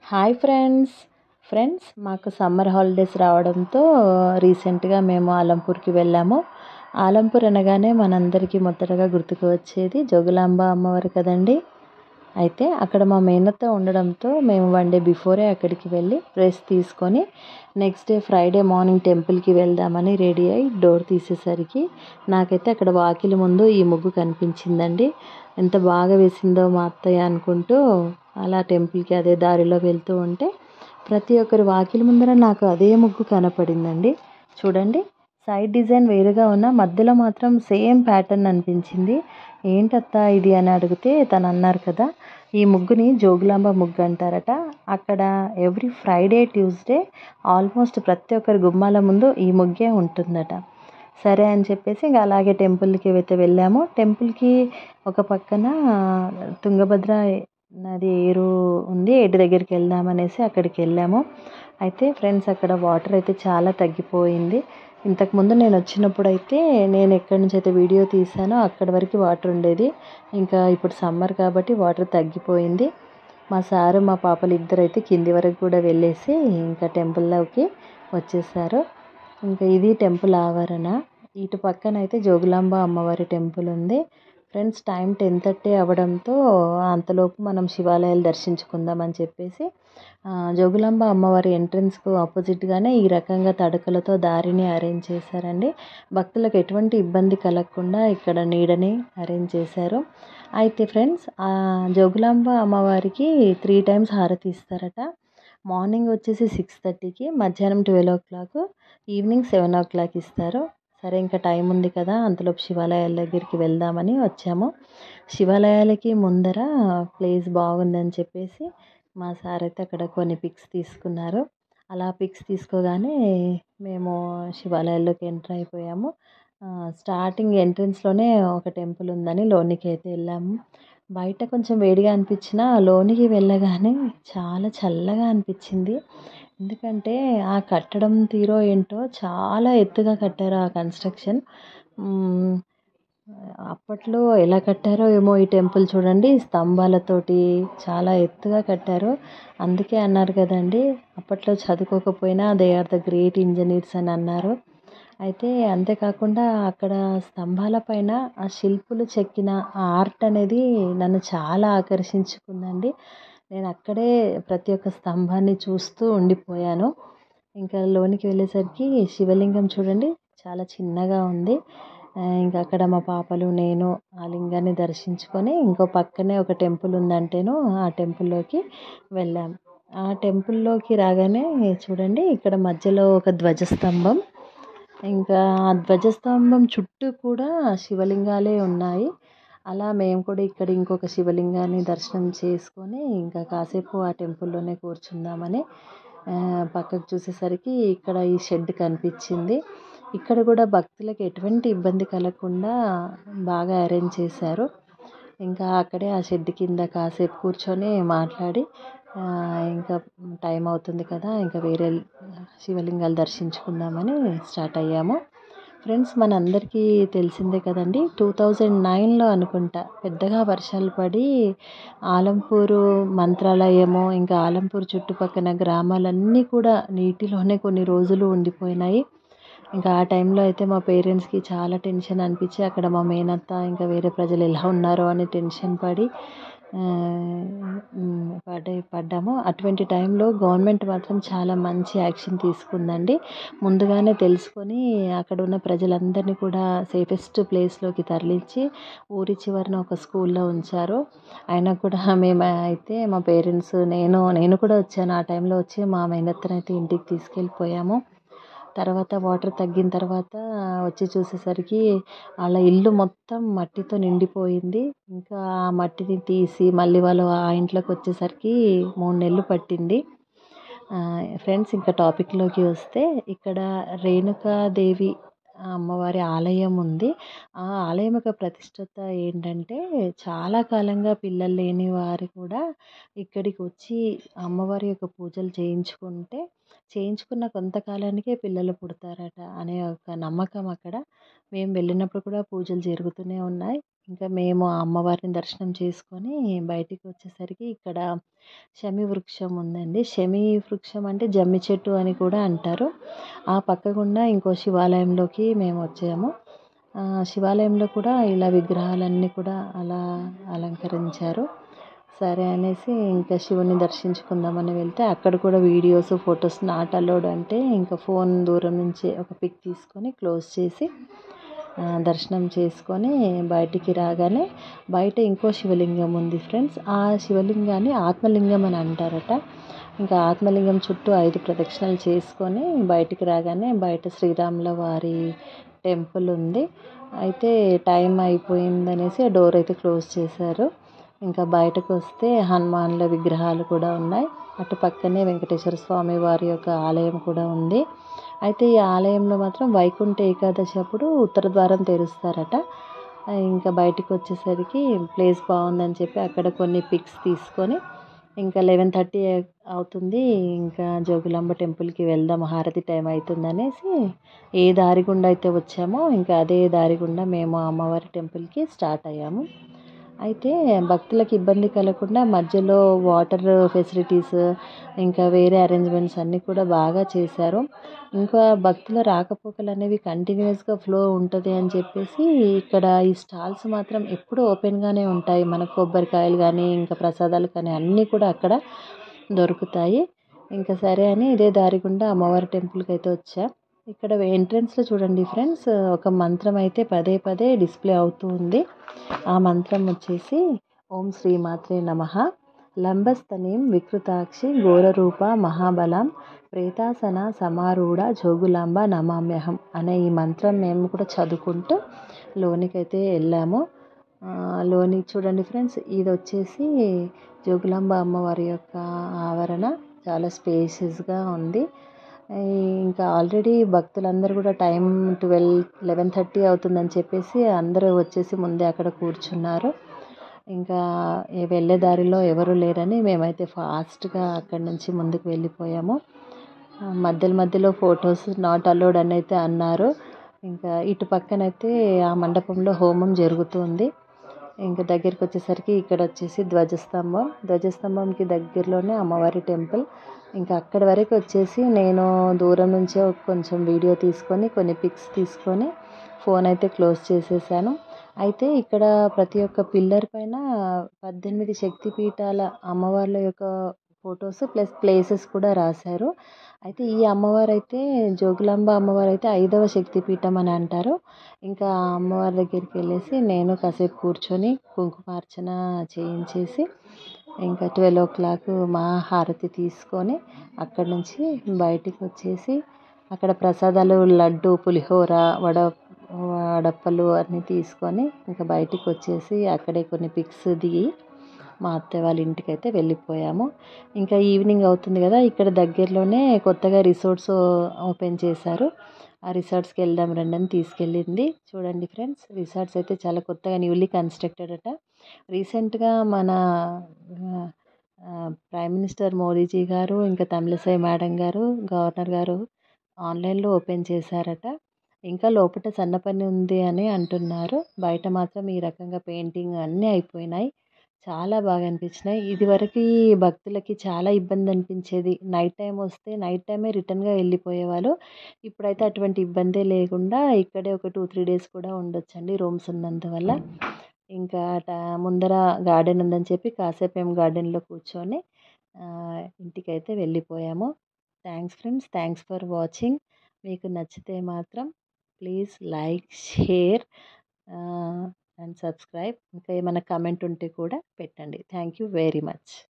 hi friends friends మాకు summer holidays రావడంతో రీసెంట్గా మేము ఆలంపూర్కి వెళ్ళాము ఆలంపూర్ అనగానే మనందరికీ మొదటగా గుర్తుకు వచ్చేది జోగులాంబ అమ్మవారు కదండి అయితే అక్కడ మా మేనత్త ఉండడంతో మేము వన్ డే బిఫోరే అక్కడికి వెళ్ళి డ్రెస్ తీసుకొని నెక్స్ట్ డే ఫ్రైడే మార్నింగ్ టెంపుల్కి వెళ్దామని రెడీ అయ్యి డోర్ తీసేసరికి నాకైతే అక్కడ వాకిలి ముందు ఈ ముగ్గు కనిపించిందండి ఎంత బాగా వేసిందో మా అత్తయ్య అనుకుంటూ అలా టెంపుల్కి అదే దారిలో వెళ్తూ ఉంటే ప్రతి ఒక్కరి వాకిలి ముందర నాకు అదే ముగ్గు కనపడిందండి చూడండి సైడ్ డిజైన్ వేరుగా ఉన్న మధ్యలో మాత్రం సేమ్ ప్యాటర్న్ అనిపించింది ఏంటత్తా ఇది అని అడిగితే తను అన్నారు కదా ఈ ముగ్గుని జోగులాంబ ముగ్గు అంటారట అక్కడ ఎవ్రీ ఫ్రైడే ట్యూస్డే ఆల్మోస్ట్ ప్రతి ఒక్కరి గుమ్మాల ముందు ఈ ముగ్గే ఉంటుందట సరే అని చెప్పేసి ఇంకా అలాగే టెంపుల్కి అయితే వెళ్ళాము టెంపుల్కి ఒక పక్కన తుంగభద్ర నది ఏరు ఉంది ఏటి దగ్గరికి వెళ్దామనేసి అక్కడికి వెళ్ళాము అయితే ఫ్రెండ్స్ అక్కడ వాటర్ అయితే చాలా తగ్గిపోయింది ఇంతకుముందు నేను వచ్చినప్పుడు అయితే నేను ఎక్కడి నుంచి అయితే వీడియో తీసానో అక్కడి వరకు వాటర్ ఉండేది ఇంకా ఇప్పుడు సమ్మర్ కాబట్టి వాటర్ తగ్గిపోయింది మా సారు మా పాపలు ఇద్దరు అయితే కింది వరకు కూడా వెళ్ళేసి ఇంకా టెంపుల్లోకి వచ్చేసారు ఇంకా ఇది టెంపుల్ ఆవరణ ఇటు పక్కన అయితే జోగులాంబ అమ్మవారి టెంపుల్ ఉంది ఫ్రెండ్స్ టైం టెన్ థర్టీ అవ్వడంతో అంతలోపు మనం శివాలయాలు దర్శించుకుందామని చెప్పేసి జోగులాంబ అమ్మవారి ఎంట్రన్స్కు ఆపోజిట్గానే ఈ రకంగా తడకలతో దారిని అరేంజ్ చేశారండి భక్తులకు ఎటువంటి ఇబ్బంది కలగకుండా ఇక్కడ నీడని అరేంజ్ చేశారు అయితే ఫ్రెండ్స్ జోగులాంబ అమ్మవారికి త్రీ టైమ్స్ హారతి ఇస్తారట మార్నింగ్ వచ్చేసి సిక్స్ థర్టీకి మధ్యాహ్నం twelve o'clock evening seven o'clock ఇస్తారు సరే ఇంకా టైం ఉంది కదా అంతలోపు శివాలయాల దగ్గరికి వెళ్దామని వచ్చాము శివాలయాలకి ముందర ప్లేస్ బాగుందని చెప్పేసి మా సార్ అయితే అక్కడ కొన్ని పిక్స్ తీసుకున్నారు అలా పిక్స్ తీసుకోగానే మేము శివాలయాల్లోకి ఎంటర్ అయిపోయాము స్టార్టింగ్ ఎంట్రన్స్లోనే ఒక టెంపుల్ ఉందని లోనికి అయితే వెళ్ళాము బయట కొంచెం వేడిగా అనిపించిన లోనికి వెళ్ళగానే చాలా చల్లగా అనిపించింది ఎందుకంటే ఆ కట్టడం తీరో ఏంటో చాలా ఎత్తుగా కట్టారు ఆ కన్స్ట్రక్షన్ అప్పట్లో ఎలా కట్టారో ఏమో ఈ టెంపుల్ చూడండి స్తంభాలతోటి చాలా ఎత్తుగా కట్టారు అందుకే అన్నారు కదండి అప్పట్లో చదువుకోకపోయినా they are the great engineers అని అన్నారు అయితే అంతేకాకుండా అక్కడ స్తంభాల పైన ఆ శిల్పులు చెక్కిన ఆ ఆర్ట్ అనేది నన్ను చాలా ఆకర్షించుకుందండి నేను అక్కడే ప్రతి ఒక్క స్తంభాన్ని చూస్తూ ఉండిపోయాను ఇంకా లోనికి వెళ్ళేసరికి శివలింగం చూడండి చాలా చిన్నగా ఉంది ఇంకా అక్కడ మా పాపలు నేను ఆ లింగాన్ని దర్శించుకొని ఇంకో పక్కనే ఒక టెంపుల్ ఉందంటేను ఆ టెంపుల్లోకి వెళ్ళాం ఆ టెంపుల్లోకి రాగానే చూడండి ఇక్కడ మధ్యలో ఒక ధ్వజస్తంభం ఇంకా ఆ ధ్వజస్తంభం చుట్టూ కూడా శివలింగాలే ఉన్నాయి అలా మేము కూడా ఇక్కడ ఇంకొక శివలింగాన్ని దర్శనం చేసుకొని ఇంకా కాసేపు ఆ టెంపుల్లోనే కూర్చుందామని పక్కకు చూసేసరికి ఇక్కడ ఈ షెడ్ కనిపించింది ఇక్కడ కూడా భక్తులకు ఎటువంటి ఇబ్బంది కలగకుండా బాగా అరేంజ్ చేశారు ఇంకా అక్కడే ఆ షెడ్ కింద కాసేపు కూర్చొని మాట్లాడి ఇంకా టైం అవుతుంది కదా ఇంకా వేరే శివలింగాలు దర్శించుకుందామని స్టార్ట్ అయ్యాము ఫ్రెండ్స్ మనందరికీ తెలిసిందే కదండి టూ థౌజండ్ నైన్లో అనుకుంటా పెద్దగా వర్షాలు పడి ఆలంపూరు మంత్రాలయము ఇంకా ఆలంపూర్ చుట్టుపక్కల గ్రామాలన్నీ కూడా నీటిలోనే కొన్ని రోజులు ఉండిపోయినాయి ఇంకా ఆ టైంలో అయితే మా పేరెంట్స్కి చాలా టెన్షన్ అనిపించి అక్కడ మా మేనత్త ఇంకా వేరే ప్రజలు ఎలా ఉన్నారో అని టెన్షన్ పడి పడే పడ్డాము అటువంటి టైంలో గవర్నమెంట్ మాత్రం చాలా మంచి యాక్షన్ తీసుకుందండి ముందుగానే తెలుసుకొని అక్కడ ఉన్న ప్రజలందరినీ కూడా సేఫెస్ట్ ప్లేస్లోకి తరలించి ఊరి చివరన ఒక స్కూల్లో ఉంచారు అయినా కూడా మేము అయితే మా పేరెంట్స్ నేను నేను కూడా వచ్చాను ఆ టైంలో వచ్చి మా మేనత్తనైతే ఇంటికి తీసుకెళ్ళిపోయాము తర్వాత వాటర్ తగ్గిన తర్వాత వచ్చి చూసేసరికి వాళ్ళ ఇల్లు మొత్తం మట్టితో నిండిపోయింది ఇంకా ఆ మట్టిని తీసి మళ్ళీ వాళ్ళు ఆ ఇంట్లోకి వచ్చేసరికి మూడు నెలలు పట్టింది ఫ్రెండ్స్ ఇంకా టాపిక్లోకి వస్తే ఇక్కడ రేణుకాదేవి అమ్మవారి ఆలయం ఉంది ఆ ఆలయం యొక్క ప్రతిష్టత ఏంటంటే చాలా కాలంగా పిల్లలు లేని వారు కూడా ఇక్కడికి వచ్చి అమ్మవారి యొక్క పూజలు చేయించుకుంటే చేయించుకున్న కొంతకాలానికే పిల్లలు పుడతారట అనే ఒక నమ్మకం అక్కడ మేము వెళ్ళినప్పుడు కూడా పూజలు జరుగుతూనే ఉన్నాయి ఇంకా మేము ఆ అమ్మవారిని దర్శనం చేసుకొని బయటికి వచ్చేసరికి ఇక్కడ శమి వృక్షం ఉందండి శమి వృక్షం అంటే జమ్మి చెట్టు అని కూడా అంటారు ఆ పక్క గుండా ఇంకో శివాలయంలోకి మేము వచ్చాము శివాలయంలో కూడా ఇలా విగ్రహాలన్నీ కూడా అలా అలంకరించారు సరే అనేసి ఇంకా శివుని దర్శించుకుందామని వెళ్తే అక్కడ కూడా వీడియోస్ ఫొటోస్ నాట్ అలౌడ్ అంటే ఇంకా ఫోన్ దూరం నుంచి ఒక పిక్ తీసుకొని క్లోజ్ చేసి దర్శనం చేసుకొని బయటికి రాగానే బయట ఇంకో శివలింగం ఉంది ఫ్రెండ్స్ ఆ శివలింగాన్ని ఆత్మలింగం అని అంటారట ఇంకా ఆత్మలింగం చుట్టూ ఐదు ప్రదక్షిణలు చేసుకొని బయటికి రాగానే బయట శ్రీరాముల వారి టెంపుల్ ఉంది అయితే టైం అయిపోయిందనేసి ఆ డోర్ అయితే క్లోజ్ చేశారు ఇంకా బయటకు వస్తే హనుమాన్ల విగ్రహాలు కూడా ఉన్నాయి అటు పక్కనే వెంకటేశ్వర స్వామి వారి యొక్క ఆలయం కూడా ఉంది అయితే ఈ ఆలయంలో మాత్రం వైకుంఠ ఏకాదశి అప్పుడు ఉత్తర ద్వారం తెరుస్తారట ఇంకా బయటికి వచ్చేసరికి ప్లేస్ బాగుందని చెప్పి అక్కడ కొన్ని పిక్స్ తీసుకొని ఇంకా లెవెన్ థర్టీ అవుతుంది ఇంకా జోగులాంబ టెంపుల్కి వెళ్దాం హారతి టైం అవుతుంది అనేసి ఏ దారి గుండా అయితే వచ్చామో ఇంకా అదే దారి గుండా మేము అమ్మవారి టెంపుల్కి స్టార్ట్ అయ్యాము అయితే భక్తులకు ఇబ్బంది కలగకుండా మధ్యలో వాటర్ ఫెసిలిటీస్ ఇంకా వేరే అరేంజ్మెంట్స్ అన్నీ కూడా బాగా చేశారు ఇంకా భక్తుల రాకపోకలు అనేవి కంటిన్యూస్గా ఫ్లో ఉంటుంది అని చెప్పేసి ఇక్కడ ఈ స్టాల్స్ మాత్రం ఎప్పుడూ ఓపెన్గానే ఉంటాయి మనకు కొబ్బరికాయలు కానీ ఇంకా ప్రసాదాలు కానీ అన్నీ కూడా అక్కడ దొరుకుతాయి ఇంకా సరే అని ఇదే దారి గుండా అమ్మవారి టెంపుల్కి అయితే వచ్చా ఇక్కడ ఎంట్రన్స్లో చూడండి ఫ్రెండ్స్ ఒక మంత్రం అయితే పదే పదే డిస్ప్లే అవుతూ ఉంది ఆ మంత్రం వచ్చేసి ఓం శ్రీ మాత్రే నమ లంబస్తనీం వికృతాక్షి ఘోరరూప మహాబలం ప్రేతాసన సమారూఢ జోగులాంబ నమామ్యహం అనే ఈ మంత్రం మేము కూడా చదువుకుంటూ లోనికైతే వెళ్ళాము లోని చూడండి ఫ్రెండ్స్ ఇది వచ్చేసి జోగులాంబ అమ్మవారి యొక్క ఆవరణ చాలా స్పేషియస్గా ఉంది ఇంకా ఆల్రెడీ భక్తులందరూ కూడా టైం ట్వెల్వ్ లెవెన్ థర్టీ అవుతుందని చెప్పేసి అందరూ వచ్చేసి ముందే అక్కడ కూర్చున్నారు ఇంకా వెళ్ళే దారిలో ఎవరు లేరని మేమైతే ఫాస్ట్గా అక్కడి నుంచి ముందుకు వెళ్ళిపోయాము మధ్యలో మధ్యలో ఫొటోస్ నాట్ అలౌడ్ అని అయితే అన్నారు ఇంకా ఇటు పక్కనైతే ఆ మండపంలో హోమం జరుగుతుంది ఇంకా దగ్గరికి వచ్చేసరికి ఇక్కడ వచ్చేసి ధ్వజస్తంభం ధ్వజస్తంభంకి దగ్గరలోనే అమ్మవారి టెంపుల్ ఇంకా అక్కడి వరకు వచ్చేసి నేను దూరం నుంచే కొంచెం వీడియో తీసుకొని కొన్ని పిక్స్ తీసుకొని ఫోన్ అయితే క్లోజ్ చేసేసాను అయితే ఇక్కడ ప్రతి ఒక్క పిల్లర్ పైన పద్దెనిమిది శక్తిపీఠాల అమ్మవార్ల యొక్క ఫొటోస్ ప్లస్ ప్లేసెస్ కూడా రాశారు అయితే ఈ అమ్మవారు అయితే జోగులాంబ అమ్మవారు అయితే ఐదవ శక్తిపీఠం అని అంటారు ఇంకా ఆ అమ్మవారి దగ్గరికి వెళ్ళేసి నేను కాసేపు కూర్చొని కుంకుమార్చన చేయించేసి ఇంకా ట్వెల్వ్ ఓ క్లాక్ మా హారతి తీసుకొని అక్కడి నుంచి బయటికి వచ్చేసి అక్కడ ప్రసాదాలు లడ్డు పులిహోర వడ వడప్పలు అన్నీ తీసుకొని ఇంకా బయటికి వచ్చేసి అక్కడే కొన్ని పిక్స్ దిగి మా అత్తయ్య వాళ్ళ ఇంటికి అయితే వెళ్ళిపోయాము ఇంకా ఈవినింగ్ అవుతుంది కదా ఇక్కడ దగ్గరలోనే కొత్తగా రిసార్ట్స్ ఓపెన్ చేశారు ఆ రిసార్ట్స్కి వెళ్దాం రండి అని తీసుకెళ్ళింది చూడండి ఫ్రెండ్స్ రిసార్ట్స్ అయితే చాలా కొత్తగా న్యూలీ కన్స్ట్రక్టెడ్ అట రీసెంట్గా మన ప్రైమ్ మినిస్టర్ మోదీజీ గారు ఇంకా తమిళసై మేడం గారు గవర్నర్ గారు ఆన్లైన్లో ఓపెన్ చేశారట ఇంకా లోపల సన్న పని ఉంది అని అంటున్నారు బయట మాత్రం ఈ రకంగా పెయింటింగ్ అన్నీ అయిపోయినాయి చాలా బాగా అనిపించినాయి ఇదివరకు భక్తులకి చాలా ఇబ్బంది అనిపించేది నైట్ టైం వస్తే నైట్ టైమే రిటర్న్గా వెళ్ళిపోయేవాళ్ళు ఇప్పుడైతే అటువంటి ఇబ్బందే లేకుండా ఇక్కడే ఒక టూ త్రీ డేస్ కూడా ఉండొచ్చండి రూమ్స్ ఉన్నందువల్ల ఇంకా ముందర గార్డెన్ ఉందని చెప్పి కాసేపు మేము గార్డెన్లో కూర్చొని ఇంటికైతే వెళ్ళిపోయాము thanks friends thanks for watching మీకు నచ్చితే మాత్రం please like share and subscribe ఇంకా ఏమైనా కమెంట్ ఉంటే కూడా పెట్టండి థ్యాంక్ యూ వెరీ మచ్